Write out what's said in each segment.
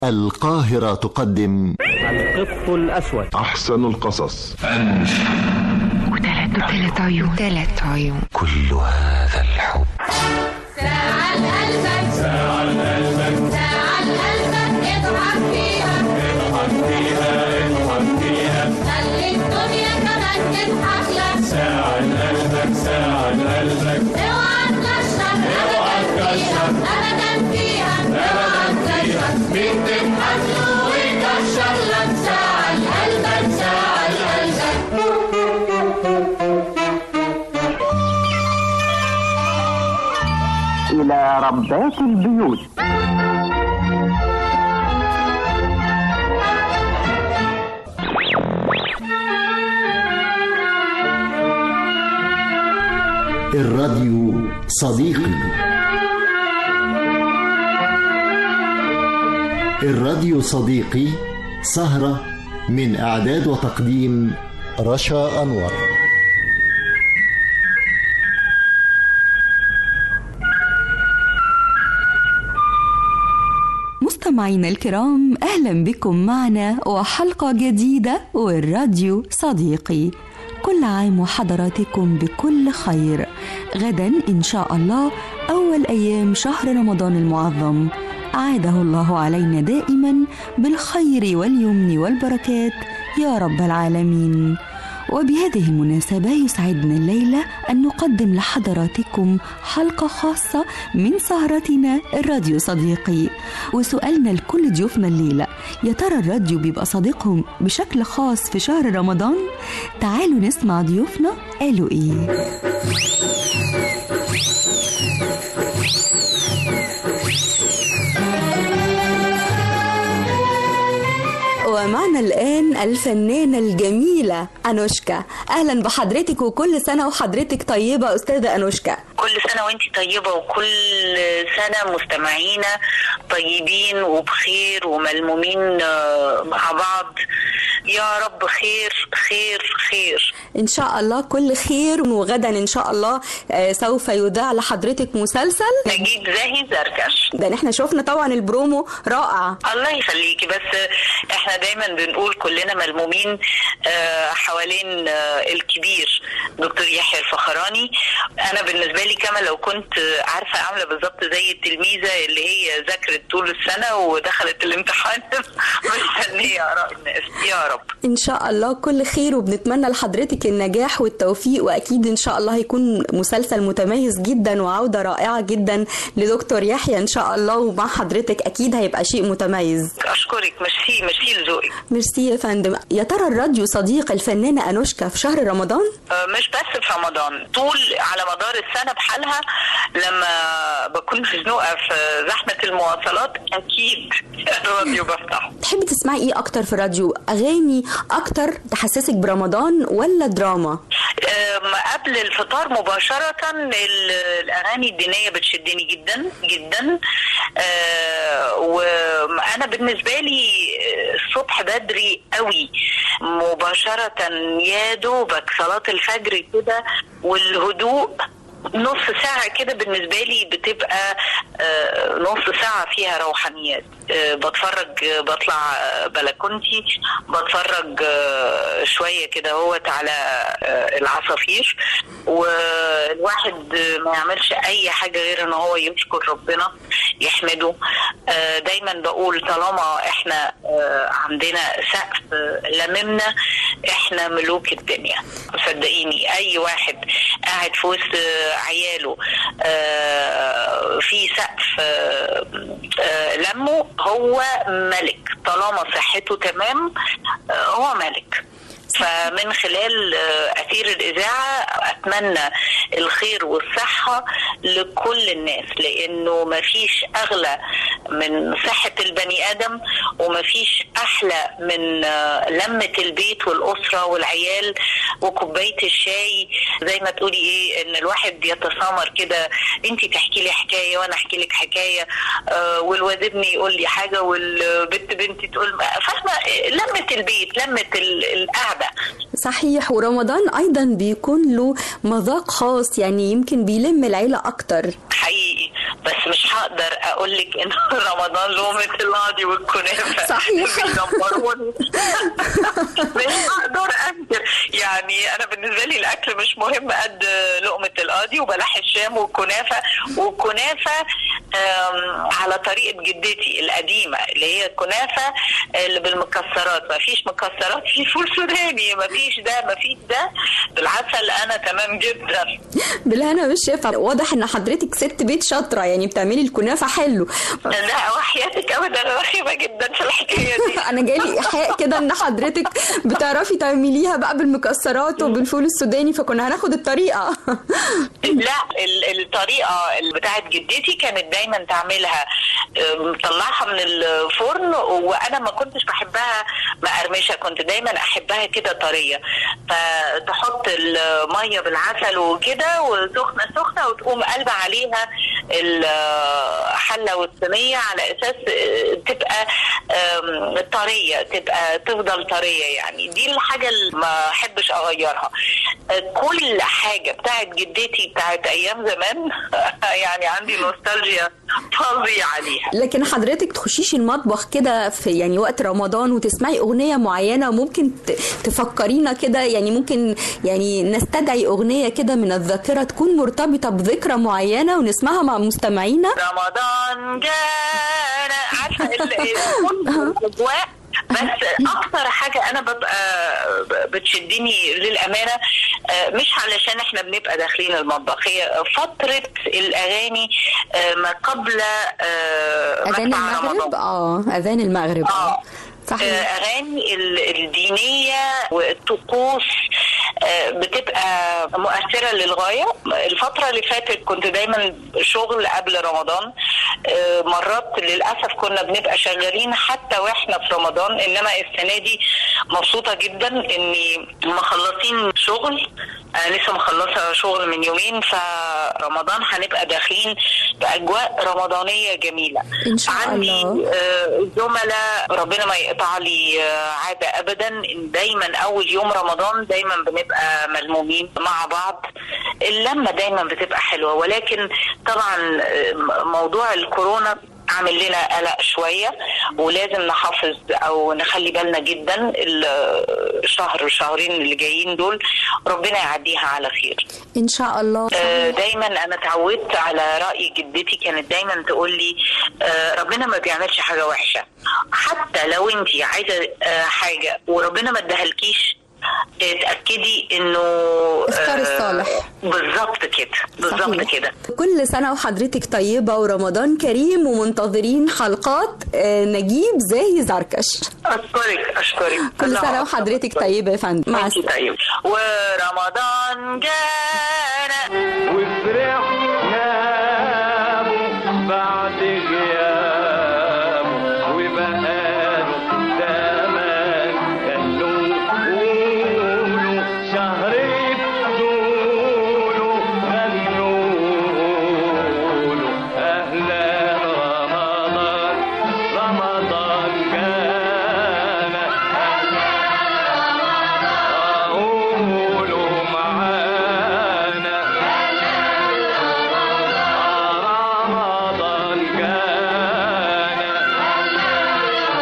القاهرة تقدم القط الأسود أحسن القصص وثلاث وثلاث عيون ثلاث عيون كل هذا الحب ساعة لقلبك ساعة لقلبك ساعة لقلبك اضحك فيها اضحك فيها اضحك فيها خلي الدنيا كمان تضحك لك ساعة لقلبك ساعة لقلبك اوعى تكشر اوعى تكشر ابدا فيها اوعى تكشر مين تضحك له ويكشر لك ساعة لقلبك ساعة لقلبك إلى ربات البيوت الراديو صديقي الراديو صديقي سهرة من إعداد وتقديم رشا أنور مستمعينا الكرام اهلا بكم معنا وحلقه جديده والراديو صديقي كل عام وحضراتكم بكل خير غدا ان شاء الله اول ايام شهر رمضان المعظم اعاده الله علينا دائما بالخير واليمن والبركات يا رب العالمين وبهذه المناسبة يسعدنا الليلة أن نقدم لحضراتكم حلقة خاصة من سهرتنا الراديو صديقي وسؤالنا لكل ضيوفنا الليلة يا ترى الراديو بيبقى صديقهم بشكل خاص في شهر رمضان؟ تعالوا نسمع ضيوفنا قالوا إيه ومعنا الآن الفنانة الجميلة أنوشكا أهلا بحضرتك وكل سنة وحضرتك طيبة أستاذة أنوشكا كل سنة وانت طيبة وكل سنة مستمعينا طيبين وبخير وملمومين آه، مع بعض يا رب خير خير خير إن شاء الله كل خير وغدا إن شاء الله آه، سوف يذاع لحضرتك مسلسل نجيب زاهي زركش ده احنا شفنا طبعا البرومو رائع الله يخليكي بس احنا دايما بنقول كلنا ملمومين آه، حوالين آه، الكبير دكتور يحيى الفخراني انا بالنسبه لي كما لو كنت عارفه عامله بالظبط زي التلميذه اللي هي ذاكرت طول السنه ودخلت الامتحان مستنيه اراء الناس يا رب إن شاء الله كل خير وبنتمنى لحضرتك النجاح والتوفيق وأكيد إن شاء الله هيكون مسلسل متميز جدا وعودة رائعة جدا لدكتور يحيى إن شاء الله ومع حضرتك أكيد هيبقى شيء متميز اشكرك ميرسي ميرسي لذوقك ميرسي يا فندم يا ترى الراديو صديق الفنانة أنوشكا في شهر رمضان؟ آه، مش بس في رمضان طول على مدار السنة بحالها لما بكون مزنوقة في زحمة المواصلات أكيد الراديو بفتحه تحبي تسمعي إيه أكتر في الراديو؟ أغاني أكتر تحسسك برمضان ولا دراما؟ أم، قبل الفطار مباشرة ال- الأغاني الدينية بتشدني جدا جدا أه، وأنا بالنسبة لي الصبح بدري قوي مباشرة يا دوبك صلاة الفجر كده والهدوء نص ساعة كده بالنسبة لي بتبقى آه، نص ساعة فيها روحانيات آه، بتفرج آه، بطلع آه، بلكونتي بتفرج آه، شوية كده هوت على آه، العصافير والواحد آه، ما يعملش أي حاجة غير إن هو يشكر ربنا يحمده آه، دايما بقول طالما احنا آه، عندنا سقف آه، لممنا احنا ملوك الدنيا صدقيني اي واحد قاعد في وسط آه، عياله آه، في سقف آه، آه، لمه هو ملك طالما صحته تمام آه، هو ملك فمن خلال آه، أثير الإذاعة أتمنى الخير والصحة لكل الناس لأنه مفيش أغلى من صحة البني آدم ومفيش أحلى من آه، لمة البيت والأسرة والعيال وكوباية الشاي زي ما تقولي إيه إن الواحد يتسامر كده أنت تحكي لي حكاية وأنا أحكي لك حكاية آه، والواد ابني يقول لي حاجة والبنت بنتي تقول فاهمة لمة البيت لمة ال- القعدة صحيح ورمضان أيضا بيكون له مذاق خاص يعني يمكن بيلم العيلة أكتر حقيقي بس مش هقدر اقول لك ان رمضان لقمه القاضي والكنافه صحيح. بيدمروني مش هقدر انكر يعني انا بالنسبه لي الاكل مش مهم قد لقمه القاضي وبلح الشام والكنافه والكنافه آم، على طريقه جدتي القديمه اللي هي الكنافه اللي بالمكسرات ما فيش مكسرات في فول سوداني ما فيش ده ما فيش ده بالعسل انا تمام جدا بالهنا والشفا واضح ان حضرتك ست بيت شاطره يعني بتعملي الكنافه حلو لا وحياتك ابدا انا رخيمه جدا في الحكايه دي انا جالي ايحاء كده ان حضرتك بتعرفي تعمليها بقى بالمكسرات وبالفول السوداني فكنا هناخد الطريقه لا ال- الطريقه اللي بتاعت جدتي كانت دايما تعملها أم، مطلعها من الفرن وانا ما كنتش بحبها مقرمشه كنت دايما احبها كده طريه فتحط الميه بالعسل وكده وسخنه سخنه وتقوم قلبه عليها الحله والصينيه على اساس أه، تبقى أم، طريه تبقى تفضل طريه يعني دي الحاجه اللي ما احبش اغيرها أه، كل حاجه بتاعت جدتي بتاعت ايام زمان يعني عندي نوستالجيا فظيعه ليها لكن حضرتك تخشيش المطبخ كده في يعني وقت رمضان وتسمعي اغنيه معينه ممكن ت- تفكرينا كده يعني ممكن يعني نستدعي اغنيه كده من الذاكره تكون مرتبطه بذكرى معينه ونسمعها مع مستمعينا رمضان جانا عارفه ال- ال- كل الاجواء بس اكتر حاجه انا ببقى بتشدني للامانه آه، مش علشان احنا بنبقى داخلين المطبخ هي فتره الاغاني آه، ما قبل آه، اذان مدفع المغرب رمضان. اه اذان المغرب اه آه. صحيح آه، اغاني ال- الدينيه والطقوس آه، بتبقى مؤثره للغايه الفتره اللي فاتت كنت دايما شغل قبل رمضان آه، مرات للاسف كنا بنبقى شغالين حتى واحنا في رمضان انما السنه دي مبسوطه جدا اني مخلصين شغل انا لسه مخلصه شغل من يومين فرمضان هنبقى داخلين باجواء رمضانيه جميله إن شاء عندي الله. آه، زملاء ربنا ما يقطع لي آه، عاده ابدا إن دايما اول يوم رمضان دايما بنبقى ملمومين مع بعض اللمه دايما بتبقى حلوه ولكن طبعا آه، موضوع الكورونا عامل لنا قلق شويه ولازم نحافظ او نخلي بالنا جدا الشهر الشهرين اللي جايين دول ربنا يعديها على خير ان شاء الله آه، دايما انا اتعودت على راي جدتي كانت دايما تقول لي آه، ربنا ما بيعملش حاجه وحشه حتى لو انت عايزه آه، حاجه وربنا ما اداهالكيش آه، اتاكدي انه اختار آه، الصالح. بالظبط كده بالظبط صحيح. كده كل سنة وحضرتك طيبة ورمضان كريم ومنتظرين حلقات آه، نجيب زاهي زركش اشكرك اشكرك كل الله سنة أكبر. وحضرتك طيبة يا فندم مع انت السلامة طيب ورمضان جانا وفرحنا بعد غيابه وبقاله زمان قالوا قولوا شهر بدوله غنوا له أهلا رمضان رمضان جانا قولوا معانا رمضان جانا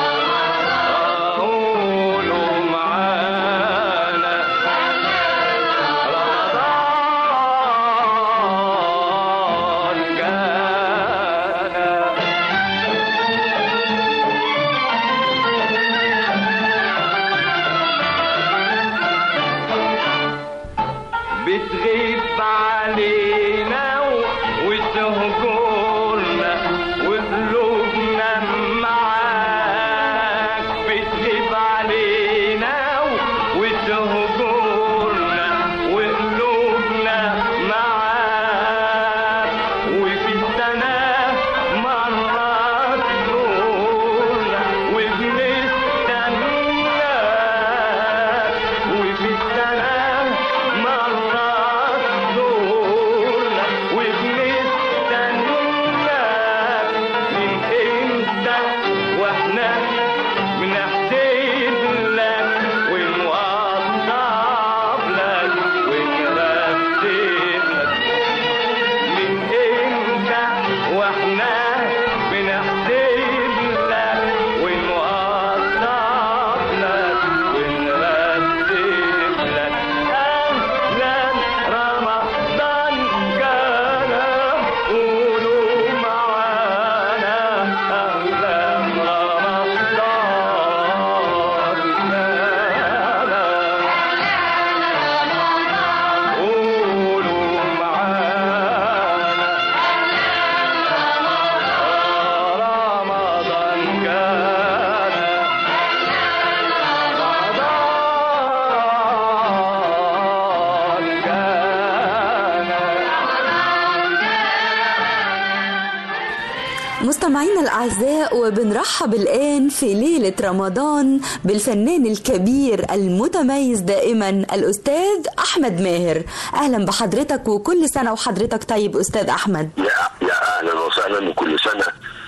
مستمعينا الأعزاء وبنرحب الآن في ليلة رمضان بالفنان الكبير المتميز دائما الأستاذ أحمد ماهر أهلا بحضرتك وكل سنة وحضرتك طيب أستاذ أحمد يا يا اهلا وسهلا وكل سنه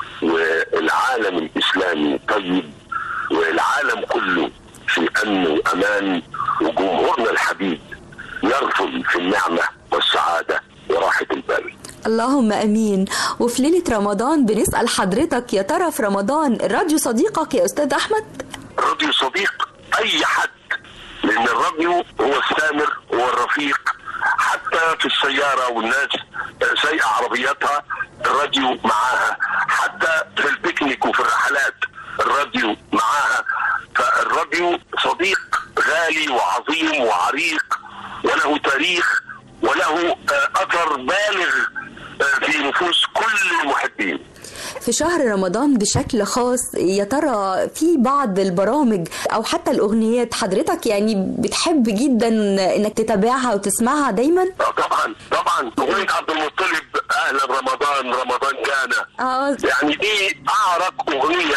والعالم الاسلامي طيب والعالم كله في امن وامان وجمهورنا الحبيب يرفض في النعمه والسعاده وراحه البال. اللهم امين وفي ليله رمضان بنسال حضرتك يا ترى في رمضان الراديو صديقك يا استاذ احمد الراديو صديق اي حد لان الراديو هو السامر هو الرفيق حتى في السياره والناس سايقه عربياتها الراديو معاها حتى في البيكنيك وفي الرحلات الراديو معاها فالراديو صديق غالي وعظيم وعريق وله تاريخ وله آه، اثر بالغ آه، في نفوس كل المحبين في شهر رمضان بشكل خاص يا ترى في بعض البرامج او حتى الاغنيات حضرتك يعني بتحب جدا انك تتابعها وتسمعها دايما آه، طبعا طبعا اغنيه عبد المطلب اهلا رمضان رمضان جانا اه يعني دي اعرق اغنيه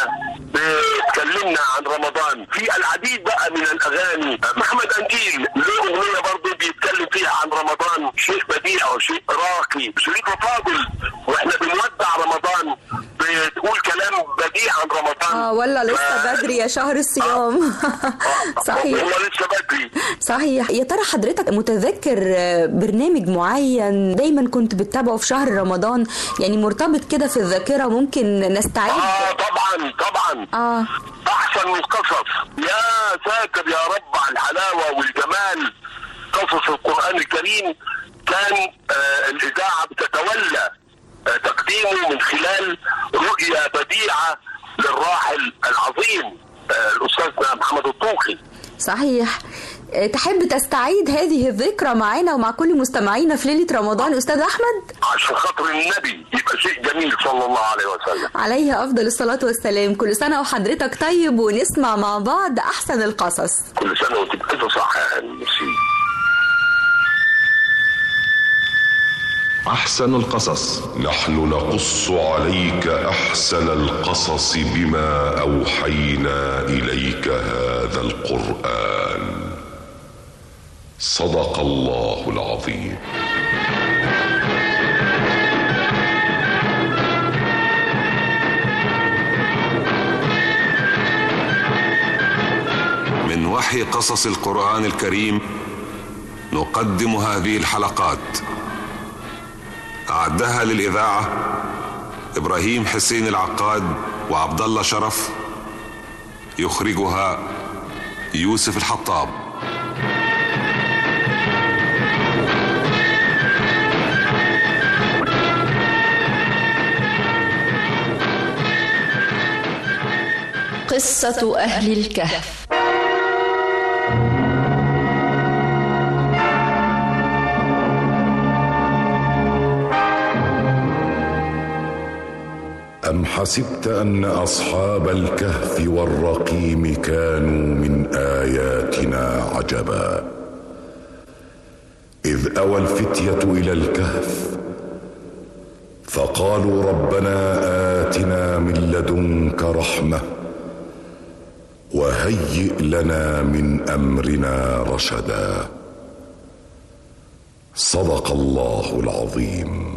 بتكلمنا عن رمضان في العديد بقى من الاغاني محمد انجيل له اغنيه برضه بيتكلم فيها عن رمضان شيء بديع وشيء راقي شريفه فاضل واحنا بنودع رمضان بتقول كلام بديع عن رمضان اه ولا لسه بدري يا شهر الصيام صحيح هو لسه بدري صحيح يا ترى حضرتك متذكر آه، برنامج معين دايما كنت بتتابعه في شهر رمضان يعني مرتبط كده في الذاكرة ممكن نستعيد اه طبعا طبعا اه احسن القصص يا ساتر يا رب على الحلاوه والجمال قصص القران الكريم كان آه الاذاعه بتتولى آه تقديمه من خلال رؤيه بديعه للراحل العظيم آه الاستاذ محمد الطوخي صحيح آه، تحب تستعيد هذه الذكرى معانا ومع كل مستمعينا في ليلة رمضان أستاذ أحمد عشان خاطر النبي يبقى شيء جميل صلى الله عليه وسلم عليه أفضل الصلاة والسلام كل سنة وحضرتك طيب ونسمع مع بعض أحسن القصص كل سنه وانت بألف صح يا هاني ميرسي أحسن القصص نحن نقص عليك احسن القصص بما اوحينا اليك هذا القران صدق الله العظيم من وحي قصص القرآن الكريم نقدم هذه الحلقات أعدها للإذاعة إبراهيم حسين العقاد وعبد الله شرف يخرجها يوسف الحطاب قصة أهل الكهف ام حسبت ان اصحاب الكهف والرقيم كانوا من اياتنا عجبا اذ اوى الفتيه الى الكهف فقالوا ربنا اتنا من لدنك رحمه وهيئ لنا من امرنا رشدا صدق الله العظيم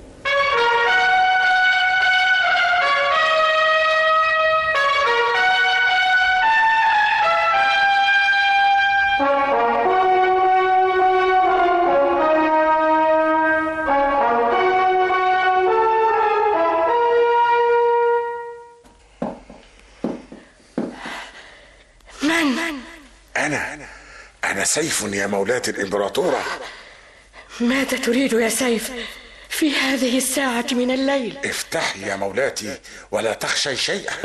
من؟ أنا أنا سيف يا مولاة الإمبراطورة ماذا تريد يا سيف في هذه الساعة من الليل افتحي يا مولاتي ولا تخشي شيئا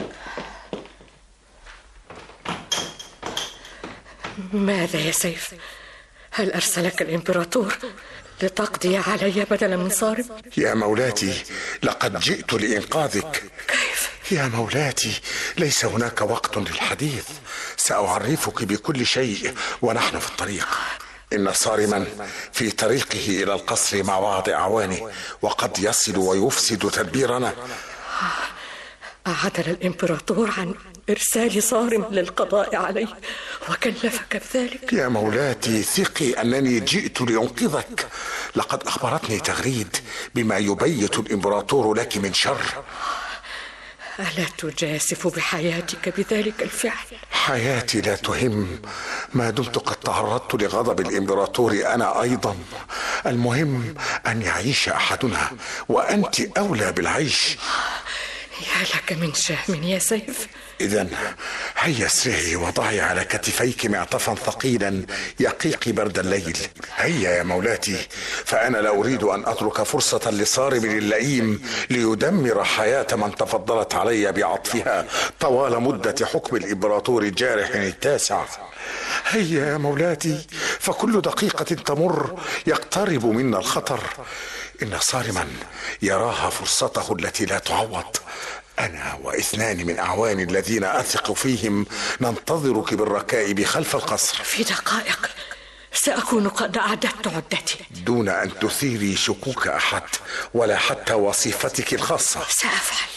ماذا يا سيف هل أرسلك الإمبراطور لتقضي علي بدلا من صارم يا مولاتي لقد جئت لإنقاذك كيف يا مولاتي ليس هناك وقت للحديث سأعرفك بكل شيء ونحن في الطريق إن صارما في طريقه إلى القصر مع بعض أعوانه وقد يصل ويفسد تدبيرنا عدل الإمبراطور عن إرسال صارم للقضاء عليه وكلفك بذلك يا مولاتي ثقي أنني جئت لأنقذك لقد أخبرتني تغريد بما يبيت الإمبراطور لك من شر ألا تجاسف بحياتك بذلك الفعل حياتي لا تهم ما دمت قد تعرضت لغضب الإمبراطور أنا أيضا المهم أن يعيش أحدنا وأنت أولى بالعيش يا لك من شهم يا سيف إذا هيا اسرعي وضعي على كتفيك معطفا ثقيلا يقيك برد الليل هيا يا مولاتي فأنا لا أريد أن أترك فرصة لصارم اللئيم ليدمر حياة من تفضلت علي بعطفها طوال مدة حكم الإمبراطور الجارح التاسع هيا يا مولاتي فكل دقيقة تمر يقترب منا الخطر إن صارما يراها فرصته التي لا تعوض أنا واثنان من أعواني الذين أثق فيهم ننتظرك بالركائب خلف القصر في دقائق سأكون قد أعددت عدتي دون أن تثيري شكوك أحد ولا حتى وصيفتك الخاصة سأفعل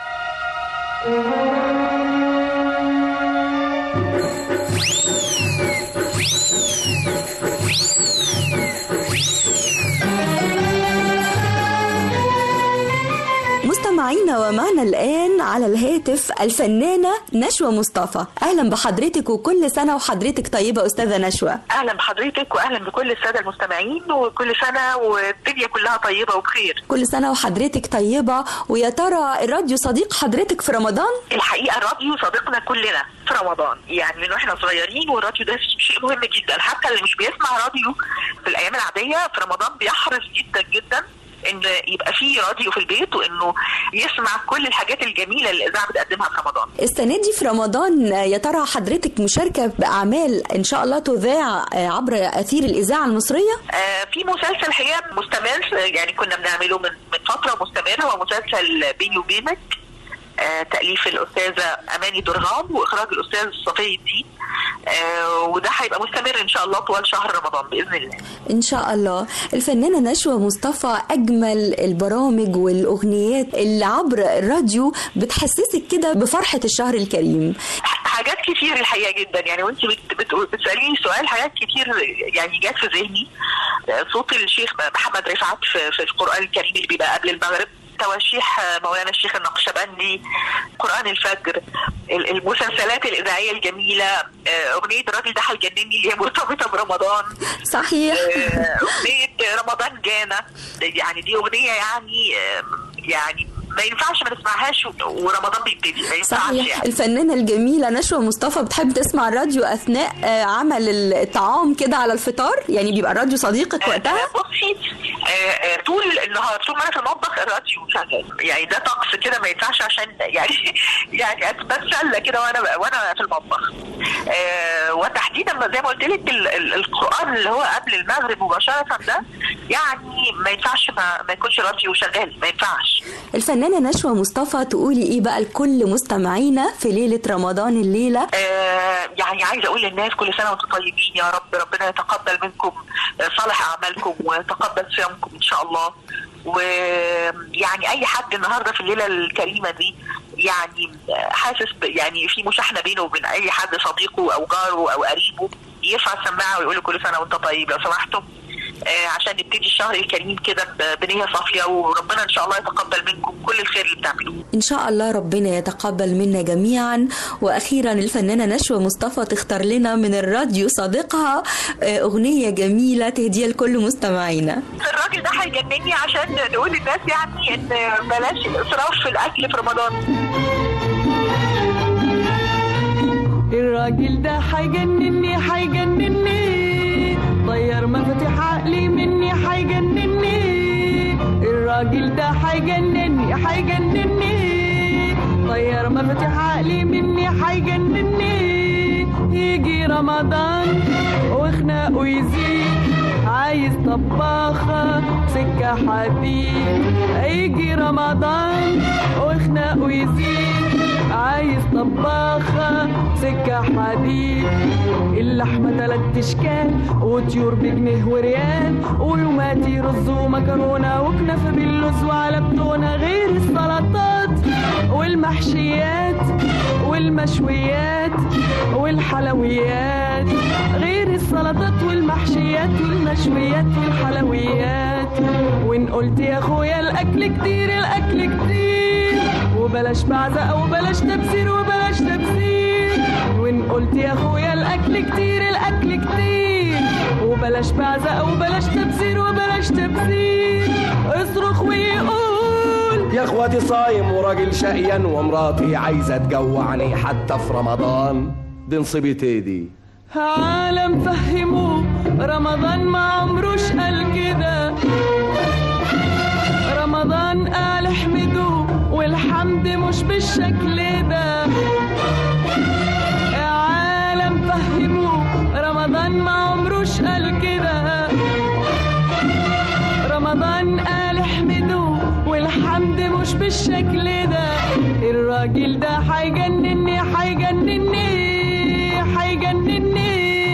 مستمعينا ومعنا الآن على الهاتف الفنانة نشوى مصطفى أهلا بحضرتك وكل سنة وحضرتك طيبة أستاذة نشوى اهلا بحضرتك واهلا بكل الساده المستمعين وكل سنه والدنيا كلها طيبه وبخير كل سنة وحضرتك طيبة ويا ترى الراديو صديق حضرتك في رمضان الحقيقه الراديو صديقنا كلنا في رمضان يعني من واحنا صغيرين والراديو ده شيء مهم جدا حتى اللي مش بيسمع راديو في الايام العاديه في رمضان بيحرص جدا جدا ان يبقى فيه راديو في البيت وانه يسمع كل الحاجات الجميله اللي الاذاعه بتقدمها في رمضان السنة دي في رمضان يا ترى حضرتك مشاركة بأعمال إن شاء الله تذاع عبر أثير الإذاعة المصرية آه في مسلسل حقيقه مستمر يعني كنا بنعمله من من فتره مستمره هو مسلسل بيني وبينك آه تاليف الاستاذه اماني درغام واخراج الاستاذ صفي الدين آه وده هيبقى مستمر ان شاء الله طوال شهر رمضان باذن الله إن شاء الله الفنانة نشوى مصطفى أجمل البرامج والأغنيات اللي عبر الراديو بتحسسك كده بفرحة الشهر الكريم حاجات كتير الحقيقه جدا يعني وانت بت- بت- بتساليني سؤال حاجات كتير يعني جات في ذهني آه، صوت الشيخ محمد رفعت في, في القران الكريم اللي بيبقى قبل المغرب تواشيح آه، مولانا الشيخ النقشبندي قران الفجر ال- المسلسلات الاذاعيه الجميله آه، اغنيه الراجل ده هيجنني اللي هي مرتبطه برمضان صحيح آه، اغنيه رمضان جانا يعني دي اغنيه يعني آه، يعني ما ينفعش ما نسمعهاش و- ورمضان بيبتدي ما ينفعش صحيح يعني الفنانة الجميلة نشوى مصطفى بتحب تسمع الراديو أثناء آه، عمل الطعام كده على الفطار يعني بيبقى الراديو صديقك وقتها بصي آه، آه، طول النهار طول ما انا في المطبخ الراديو شغال يعني ده طقس كده ما ينفعش عشان يعني يعني بتسلى كده وانا وانا في المطبخ آه، وتحديدا ما زي ما قلت لك ال- ال- القران اللي هو قبل المغرب مباشره ده يعني ما ينفعش ما, ما يكونش راديو شغال ما ينفعش الفنانة نشوى مصطفى تقولي إيه بقى لكل مستمعينا في ليلة رمضان الليلة آه، يعني عايزه اقول للناس كل سنه وانتم طيبين يا رب ربنا يتقبل منكم آه، صالح اعمالكم ويتقبل صيامكم ان شاء الله ويعني اي حد النهارده في الليله الكريمه دي يعني آه، حاسس ب- يعني في مشاحنه بينه وبين اي حد صديقه او جاره او قريبه يرفع السماعه ويقول له كل سنه وانت طيب لو سمحتم آه، عشان نبتدي الشهر الكريم كده ب- بنيه صافيه وربنا ان شاء الله يتقبل منكم كل الخير اللي بتعملوه إن شاء الله ربنا يتقبل منا جميعا وأخيرا الفنانة نشوى مصطفى تختار لنا من الراديو صديقها آه، أغنية جميلة تهديها لكل مستمعينا الراجل ده هيجنني عشان نقول للناس يعني ان بلاش الاسراف في الاكل في رمضان الراجل ده حيجنني حيجنني طير مفاتيح عقلي مني حيجنني الراجل ده حيجنني حيجنني طير مفاتيح عقلي مني حيجنني يجي رمضان وخناقه يزيد عايز طباخة سكة حديد يجي رمضان وخناقه يزيد عايز طباخة سكة حديد اللحمة تلات اشكال وطيور بجنيه وريال ويوماتي رز ومكرونة وكنافة باللوز وعلى بتونة غير السلطات والمحشيات والمشويات والحلويات غير السلطات والمحشيات والمشويات والحلويات وان قلت يا اخويا الاكل كتير الاكل كتير وبلاش بعزق وبلاش تبذير وبلاش تبذير وان قلت يا اخويا الاكل كتير الاكل كتير وبلاش بعزق وبلاش تبذير وبلاش تبذير اصرخ ويقول يا اخواتي صايم وراجل شقيان ومراتي عايزه تجوعني حتى في رمضان دي نصيبتي دي عالم فهموه رمضان ما عمروش قال كده رمضان قال احمدوه والحمد مش بالشكل ده يا عالم فهموه رمضان ما عمروش قال كده رمضان قال احمدوه والحمد مش بالشكل ده الراجل ده هيجنني هيجنني هيجنني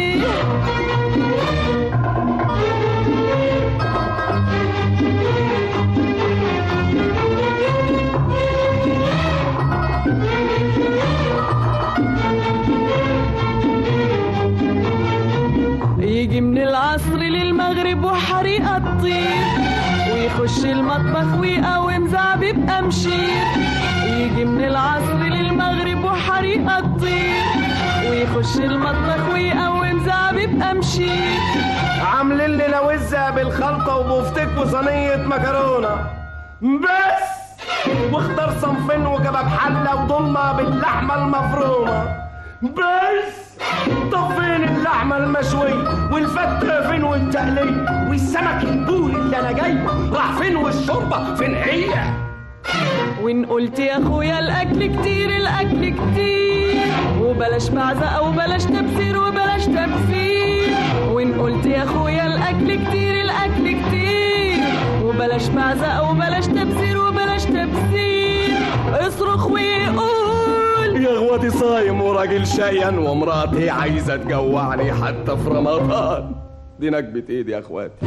يجي من العصر للمغرب وحريقة تطير ويخش المطبخ ويقوم زعبيب أمشير يجي من العصر للمغرب وحريقة تطير ويخش المطبخ ويقوم زعبيب أمشير عاملين لنا وزة بالخلطة وبفتك وصينية مكرونة بس واختار صنفين وكباب حلة وضمة باللحمة المفرومة بس طب فين اللحمة المشوية والفتة فين والتقلية والسمك البوري اللي أنا جاي راح فين والشوربة فين هي وإن قلت يا أخويا الأكل كتير الأكل كتير وبلاش معزقة وبلاش تبذير وبلاش تبذير وإن قلت يا أخويا الأكل كتير الأكل كتير وبلاش معزقة وبلاش تبذير وبلاش تبذير اصرخ ويقول يا اخواتي صايم وراجل شقيان ومراتي عايزة تجوعني حتى في رمضان دي نكبة ايدي يا اخواتي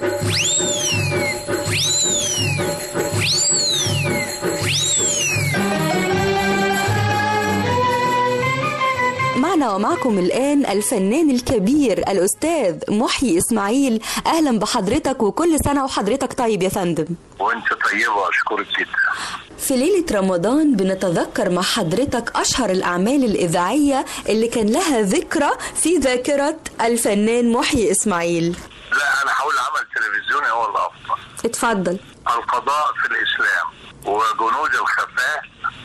معنا ومعكم الآن الفنان الكبير الأستاذ محيي إسماعيل أهلا بحضرتك وكل سنة وحضرتك طيب يا فندم وانت طيبه اشكرك جدا في ليلة رمضان بنتذكر مع حضرتك أشهر الأعمال الإذاعية اللي كان لها ذكرى في ذاكرة الفنان محيي إسماعيل لا انا هقول عمل تلفزيوني هو الافضل اتفضل القضاء في الاسلام وجنود الخفاء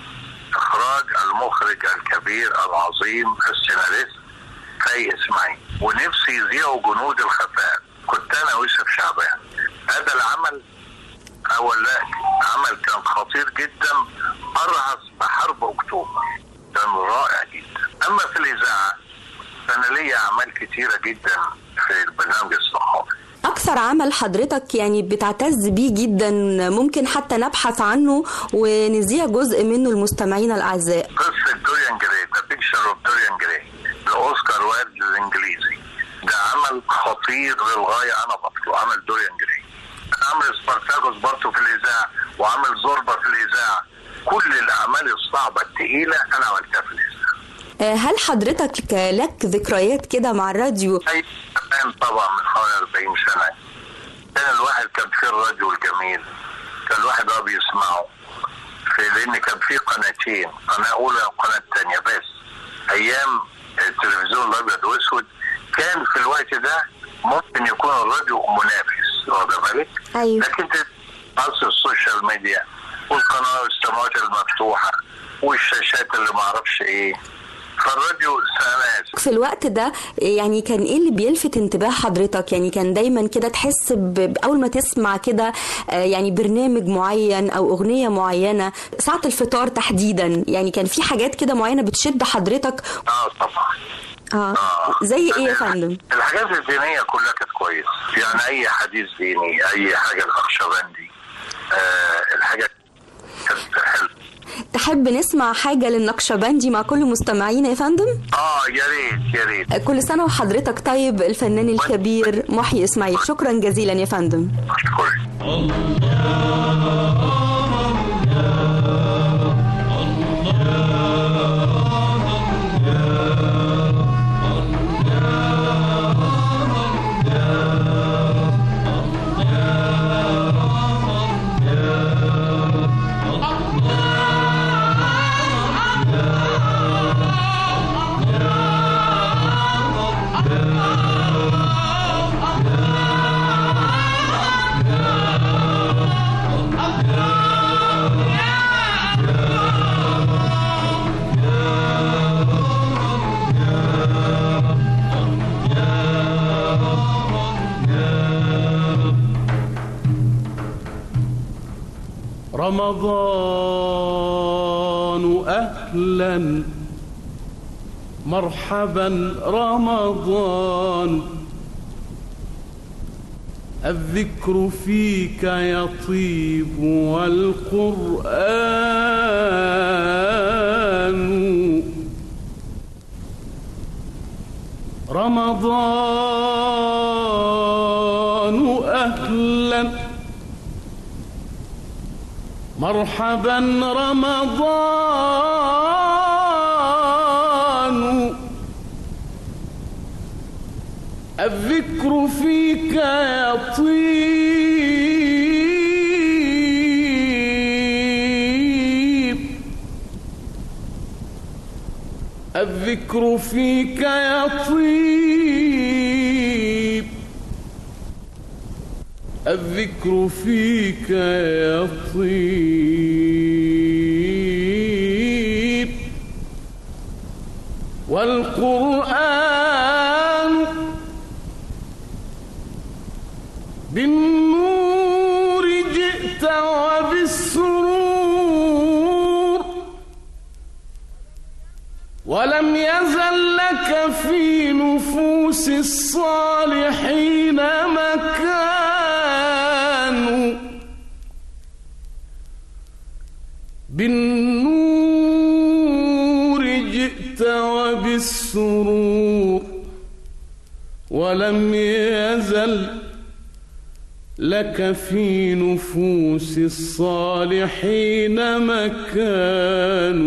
اخراج المخرج الكبير العظيم السيناريست فاي اسماعيل ونفسي يذيعوا جنود الخفاء كنت انا ويوسف شعبان هذا العمل اول لا عمل كان خطير جدا ارهص بحرب اكتوبر كان رائع جدا اما في الاذاعه فانا ليا اعمال كتيره جدا في البرنامج الصحافي أكثر عمل حضرتك يعني بتعتز بيه جدا ممكن حتى نبحث عنه ونذيع جزء منه المستمعين الأعزاء قصه دوريان جراي ذا بيكتشر اوف دوريان جراي لاوسكار وايلد الانجليزي ده عمل خطير للغايه انا بطله عمل دوريان جراي عمل سبارتاكوس برضه في الاذاعه وعمل زوربا في الاذاعه كل الاعمال الصعبه الثقيله انا عملتها في الاذاعه آه، هل حضرتك لك ذكريات كده مع الراديو اي زمان طبعا من حوالي 40 سنه كان الواحد كان في الراديو الجميل كان الواحد اه بيسمعه في لان كان في قناتين قناه اولى وقناه ثانيه بس ايام التلفزيون الابيض واسود كان في الوقت ده ممكن يكون الراديو منافس واخد بالك؟ ايوه لكن في عصر السوشيال ميديا والقناه والسماوات المفتوحه والشاشات اللي ما اعرفش ايه فالراديو سنة في الوقت ده يعني كان ايه اللي بيلفت انتباه حضرتك يعني كان دايما كده تحس ب- اول ما تسمع كده آه، يعني برنامج معين او اغنية معينة ساعة الفطار تحديدا يعني كان في حاجات كده معينة بتشد حضرتك اه طبعا اه زي ايه يا فندم الحاجات الدينية كلها كانت كويسة يعني أي حديث ديني أي حاجة الأخشبندي آه الحاجات كانت حلوة تحب نسمع حاجة للنقشبندي مع كل مستمعينا يا فندم اه يا ريت يا ريت كل سنة وحضرتك طيب الفنان الكبير محيي إسماعيل شكرا جزيلا يا فندم رمضان أهلا مرحبا رمضان الذكر فيك يطيب والقرآن رمضان أهلا مرحبا رمضان الذكر فيك يطيب الذكر فيك يطيب الذكر فيك يطيب والقرآن بالنور جئت وبالسرور ولم يزل لك في نفوس الصالحين مكان بالنور جئت وبالسرور ولم يزل لك في نفوس الصالحين مكان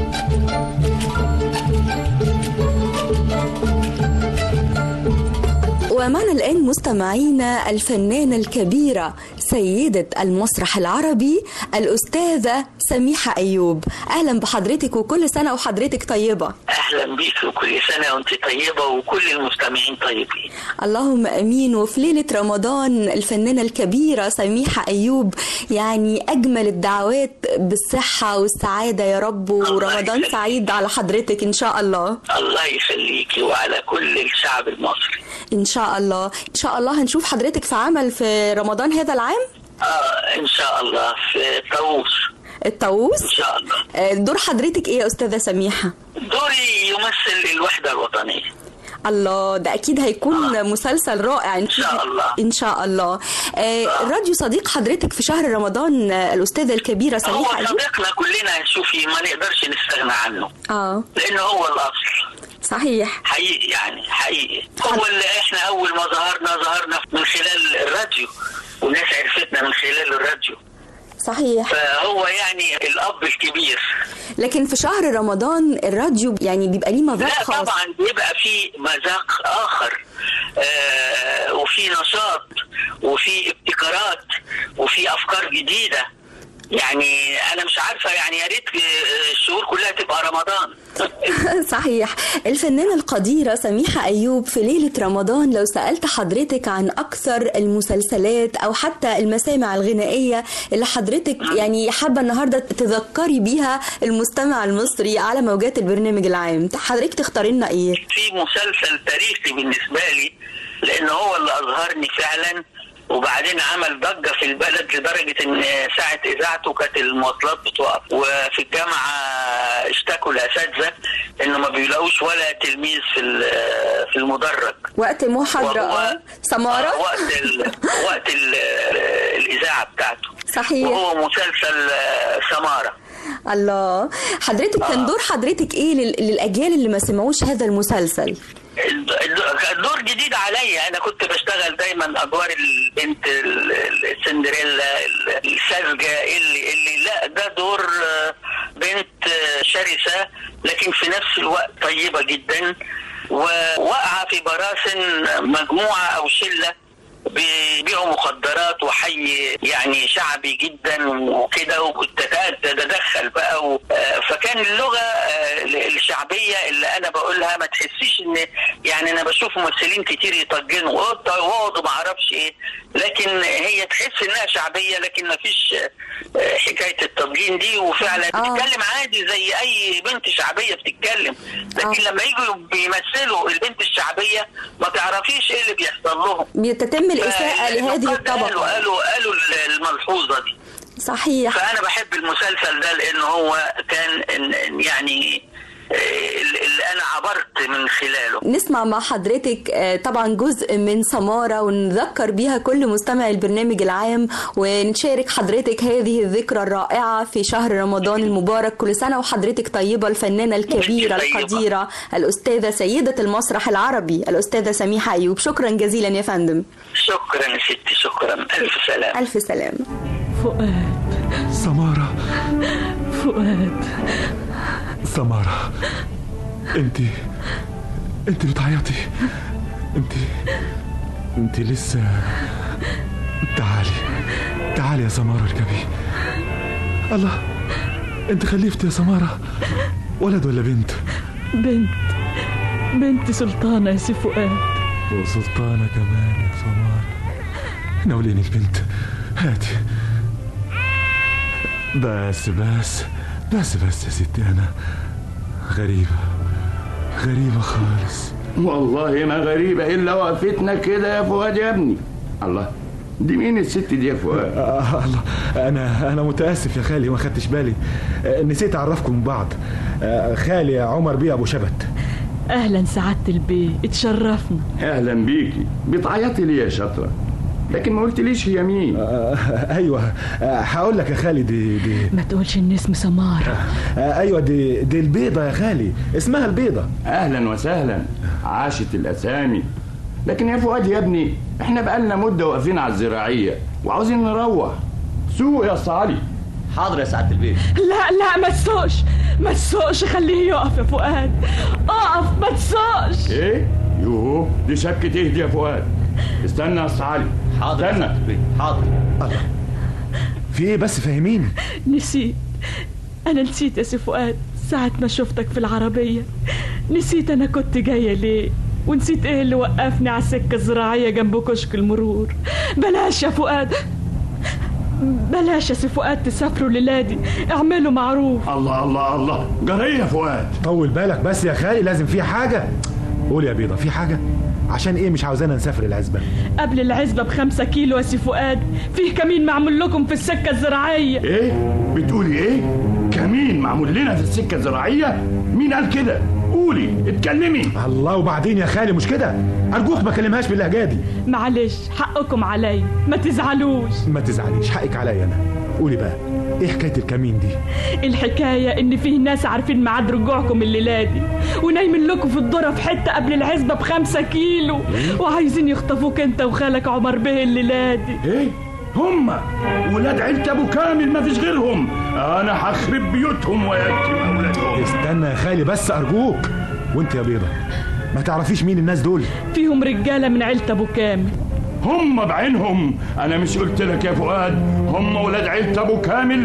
ومعنا الآن مستمعينا الفنانة الكبيرة سيدة المسرح العربي الأستاذة سميحة أيوب أهلا بحضرتك وكل سنة وحضرتك طيبة اهلا بيك وكل سنه وانت طيبه وكل المستمعين طيبين اللهم امين وفي ليله رمضان الفنانه الكبيره سميحه ايوب يعني اجمل الدعوات بالصحه والسعاده يا رب ورمضان سعيد على حضرتك ان شاء الله الله يخليكي وعلى كل الشعب المصري ان شاء الله ان شاء الله هنشوف حضرتك في عمل في رمضان هذا العام اه ان شاء الله في طاووس الطاووس ان شاء الله آه، دور حضرتك ايه يا استاذه سميحه دوري يمثل الوحده الوطنيه الله ده اكيد هيكون مسلسل رائع ان شاء الله ان شاء الله آه، الراديو صديق حضرتك في شهر رمضان آه، الاستاذه الكبيره هو سميحه أيوب. صديقنا كلنا شوفي ما نقدرش نستغنى عنه اه لانه هو الاصل صحيح حقيقي يعني حقيقي هو اللي احنا اول ما ظهرنا ظهرنا من خلال الراديو والناس عرفتنا من خلال الراديو صحيح فهو يعني الاب الكبير لكن في شهر رمضان الراديو يعني بيبقى ليه مذاق لا خاص طبعا بيبقى في مذاق اخر آه وفي نشاط وفي ابتكارات وفي افكار جديده يعني انا مش عارفه يعني يا ريت آه، الشهور كلها تبقى رمضان صحيح الفنانة القديرة سميحة أيوب في ليلة رمضان لو سألت حضرتك عن أكثر المسلسلات أو حتى المسامع الغنائية اللي حضرتك يعني حابة النهاردة تذكري بيها المستمع المصري على موجات البرنامج العام حضرتك تختاري لنا إيه؟ في مسلسل تاريخي بالنسبه لي لان هو اللي اظهرني فعلا وبعدين عمل ضجه في البلد لدرجه ان ساعه اذاعته كانت المواصلات بتقف وفي الجامعه اشتكوا الاساتذه انه ما بيلاقوش ولا تلميذ في ال- في المدرج وقت المحاضرة وهو- آه. سمارة؟ آه، وقت ال... وقت ال... الاذاعه بتاعته صحيح وهو مسلسل آه، سماره الله حضرتك كان دور حضرتك ايه لل- للاجيال اللي ما سمعوش هذا المسلسل الد- الد- الدور جديد عليا انا كنت بشتغل دايما ادوار البنت ال- ال- السندريلا ال- الساذجه اللي اللي لا ده دور آه، بنت آه، شرسه لكن في نفس الوقت طيبه جدا وواقعه في براسن مجموعه او شله بيبيعوا مخدرات وحي يعني شعبي جدا وكده وتتدخل بقى و... آه، فكان اللغه آه، الشعبيه اللي انا بقولها ما تحسيش ان يعني انا بشوف ممثلين كتير يطجنوا ويقعدوا ما اعرفش ايه لكن هي تحس انها شعبيه لكن ما فيش آه، حكايه التطجين دي وفعلا بتتكلم عادي زي اي بنت شعبيه بتتكلم لكن لما يجوا بيمثلوا البنت الشعبيه ما تعرفيش ايه اللي بيحصل لهم بيتم الاساءه لهذه قالوا الطبقه قالوا قالوا الملحوظه دي صحيح فانا بحب المسلسل ده لان هو كان إن- إن يعني آه، اللي انا عبرت من خلاله نسمع مع حضرتك آه، طبعا جزء من سمارة ونذكر بيها كل مستمع البرنامج العام ونشارك حضرتك هذه الذكرى الرائعة في شهر رمضان المبارك كل سنة وحضرتك طيبة الفنانة الكبيرة طيبة. القديرة الأستاذة سيدة المسرح العربي الأستاذة سميحة أيوب شكرا جزيلا يا فندم شكرا يا ستي شكرا الف سلام ألف سلام فؤاد سمارة فؤاد سمارة انت انت بتعيطي انت انت لسه تعالي تعالي يا سمارة اركبي الله انت خلفتي يا سمارة ولد ولا بنت بنت بنت سلطانة يا سي فؤاد وسلطانة كمان يا سمارة ناوليني البنت هاتي بس بس بس بس يا ستي انا غريبة غريبة خالص والله ما غريبة إلا وقفتنا كده يا فؤاد يا ابني الله دي مين الست دي يا فؤاد آه الله انا انا متاسف يا خالي ما خدتش بالي آه، نسيت اعرفكم ببعض آه، خالي عمر بيه ابو شبت أهلا سعادة البيه اتشرفنا أهلا بيكي بتعيطي ليه يا شاطرة لكن ما قلتليش هي مين ايوه آه، هقول لك يا خالي دي دي ما تقولش ان اسم سمارة آه، ايوه دي دي البيضة يا خالي اسمها البيضة أهلا وسهلا عاشت الأسامي لكن يا فؤاد يا ابني احنا بقالنا مدة واقفين على الزراعية وعاوزين نروح سوق يا أسطى علي حاضر يا سعاده البيت لا لا ما تسوقش ما تسوقش خليه يقف يا فؤاد اقف ما تسوقش ايه يوه دي شبكة ايه دي يا فؤاد استنى يا أسطى علي حاضر استنى حاضر الله في ايه بس فهميني نسيت انا نسيت يا سي فؤاد ساعة ما شفتك في العربية نسيت انا كنت جاية ليه ونسيت ايه اللي وقفني على السكة الزراعية جنب كشك المرور بلاش يا فؤاد بلاش يا سي فؤاد تسافروا للادي اعملوا معروف الله الله الله جري يا فؤاد طول بالك بس يا خالي لازم في حاجة قول يا بيضة في حاجة عشان ايه مش عاوزانا نسافر العزبة قبل العزبة بخمسة كيلو يا سي فؤاد فيه كمين معمول لكم في السكة الزراعية ايه بتقولي ايه كمين معمول لنا في السكة الزراعية مين قال كده قولي اتكلمي الله وبعدين يا خالي مش كده ارجوك ما كلمهاش باللهجة دي معلش حقكم علي ما تزعلوش ما تزعليش حقك عليا انا قولي بقى ايه حكاية الكمين دي الحكاية إن فيه ناس عارفين ميعاد رجوعكم الليلة دي ونايمين لكم في الذرة في حتة قبل العزبة بخمسة كيلو وعايزين يخطفوك أنت وخالك عمر بيه الليلة دي ايه هم ولاد عيلة ابو كامل ما فيش غيرهم انا هخرب بيوتهم ويكتم اولادهم استنى يا خالي بس ارجوك وانت يا بيضة ما تعرفيش مين الناس دول فيهم رجالة من عيلة أبو كامل هم بعينهم انا مش قلت لك يا فؤاد هم ولاد عيلة ابو كامل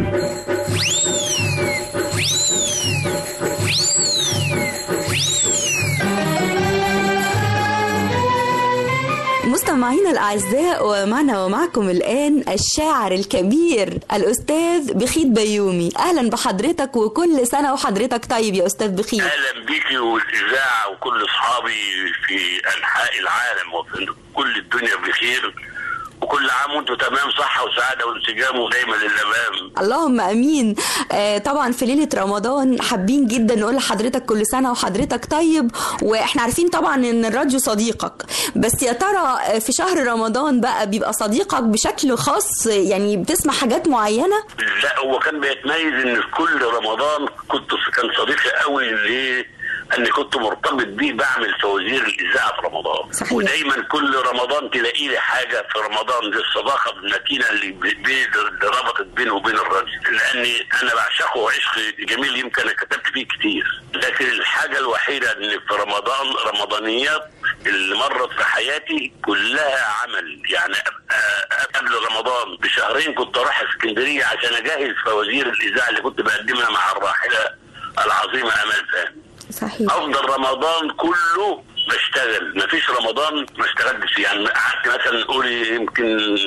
مستمعينا الأعزاء ومعنا ومعكم الآن الشاعر الكبير الأستاذ بخيت بيومي أهلا بحضرتك وكل سنة وحضرتك طيب يا أستاذ بخيت اهلا بيكي والاذاعه وكل اصحابي في انحاء العالم وفي كل الدنيا بخير وكل عام وانتم تمام صحه وسعاده وانسجام ودايما للامام اللهم امين آه طبعا في ليله رمضان حابين جدا نقول لحضرتك كل سنه وحضرتك طيب واحنا عارفين طبعا ان الراديو صديقك بس يا ترى آه، في شهر رمضان بقى بيبقى صديقك بشكل خاص يعني بتسمع حاجات معينه لا هو كان بيتميز ان في كل رمضان كنت كان صديقي قوي ليه؟ اني كنت مرتبط بيه بعمل فوازير الاذاعه في رمضان صحيح. ودايما كل رمضان تلاقي لي حاجه في رمضان دي الصداقه المتينه اللي ب- ب- اللي ربطت بينه وبين الراديو لاني انا بعشقه عشق جميل يمكن انا كتبت فيه كتير لكن الحاجه الوحيده ان في رمضان رمضانيات اللي مرت في حياتي كلها عمل يعني أبقى قبل رمضان بشهرين كنت اروح اسكندريه عشان اجهز فوازير الاذاعه اللي كنت بقدمها مع الراحله العظيمه امال فهمي صحيح افضل رمضان كله بشتغل مفيش رمضان ما اشتغلتش يعني قعدت مثلا نقول يمكن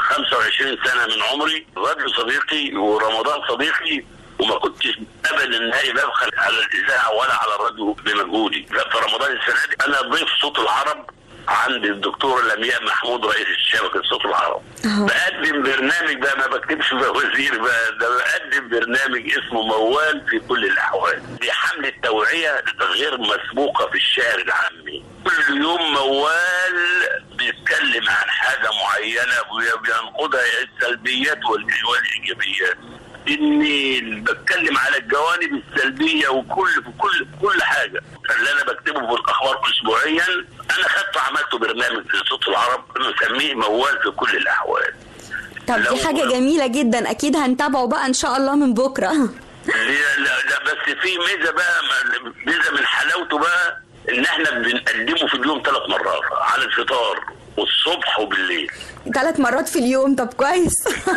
25 سنه من عمري راديو صديقي ورمضان صديقي وما كنتش ابدا نهائي ببخل على الاذاعه ولا على الراديو بمجهودي لا، في رمضان السنه دي انا ضيف صوت العرب عند الدكتور لمياء محمود رئيس شبكه صوت العرب بقدم برنامج بقى ما بكتبش فوازير بقى ده بقدم برنامج اسمه موال في كل الاحوال دي حمله توعيه غير مسبوقه في الشعر العامي كل يوم موال بيتكلم عن حاجه معينه وبينقضها السلبيات والإي- والايجابيات اني بتكلم على الجوانب السلبيه وكل في كل كل حاجه اللي انا بكتبه في الاخبار اسبوعيا انا خدته عملته برنامج في صوت العرب مسميه موال في كل الاحوال طب لو- دي حاجه جميله جدا اكيد هنتابعه بقى ان شاء الله من بكره لا, لا, لا بس في ميزه بقى ميزه من حلاوته بقى ان احنا بنقدمه في اليوم ثلاث مرات على الفطار والصبح وبالليل ثلاث مرات في اليوم طب كويس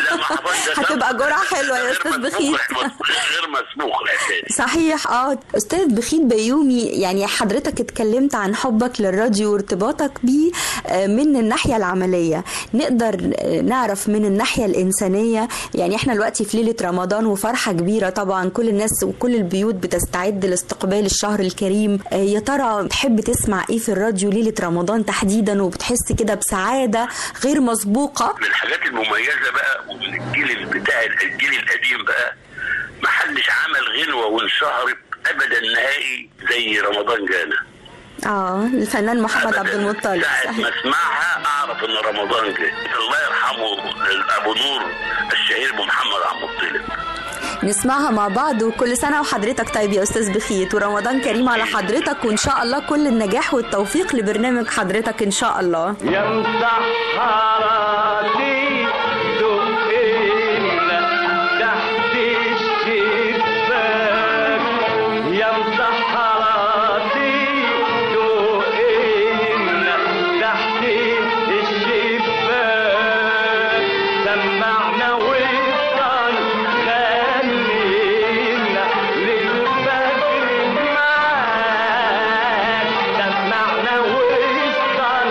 هتبقى جرعه حلوه يا استاذ بخيت غير مسبوق الاساس صحيح اه استاذ بخيت بيومي يعني حضرتك اتكلمت عن حبك للراديو وارتباطك بيه آه، من الناحيه العمليه نقدر آه، نعرف من الناحيه الانسانيه يعني احنا دلوقتي في ليله رمضان وفرحه كبيره طبعا كل الناس وكل البيوت بتستعد لاستقبال الشهر الكريم آه، يا ترى تحب تسمع ايه في الراديو ليله رمضان تحديدا وبتحس كده بسعاده غير مسبوقه من الحاجات المميزه بقى ومن الجيل بتاع الجيل القديم بقى محدش عمل غنوه وانشهرت ابدا نهائي زي رمضان جانا اه الفنان محمد عبد المطلب ساعة ما اسمعها اعرف ان رمضان جه الله يرحمه ابو نور الشهير بمحمد عبد المطلب نسمعها مع بعض وكل سنة وحضرتك طيب يا أستاذ بخيت ورمضان كريم على حضرتك وإن شاء الله كل النجاح والتوفيق لبرنامج حضرتك إن شاء الله يمسح حراتي دقينا تحت الشباك يمسح حراتي دقينا تحت الشباك سمعنا وصل خلينا للفجر معاك سمعنا وصل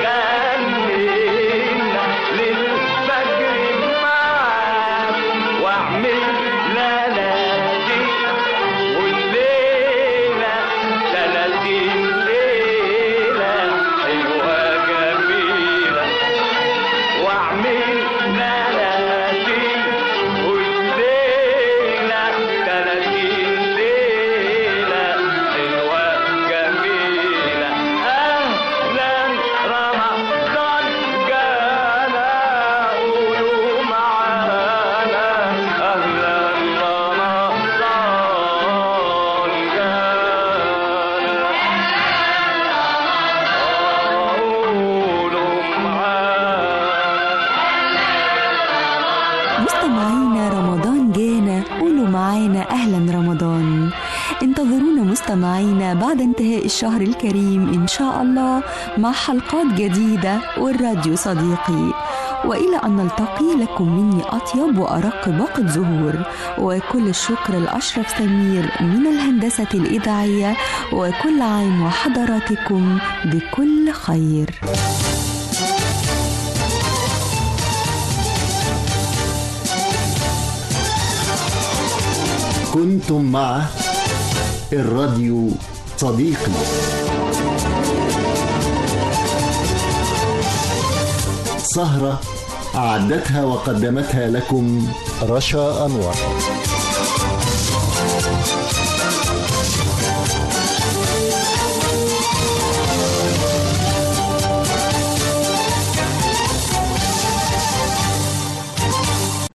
خلينا للفجر معاك واعمل لنادي والليلة ثلاثين ليلة حلوة جميلة واعمل لنادي والليلة ثلاثين ليلة حلوة جميلة أهلا رمضان جانا قولوا معانا أهلا رمضان جانا قولوا مستمعينا رمضان جانا قولوا معانا أهلا رمضان انتظرونا مستمعينا بعد انتهاء الشهر الكريم إن شاء الله مع حلقات جديدة والراديو صديقي وإلى أن نلتقي لكم مني أطيب وأرق باقة زهور وكل الشكر لأشرف سمير من الهندسة الإذاعية وكل عام وحضراتكم بكل خير كنتم مع الراديو صديقي سهرة أعدتها وقدمتها لكم رشا أنور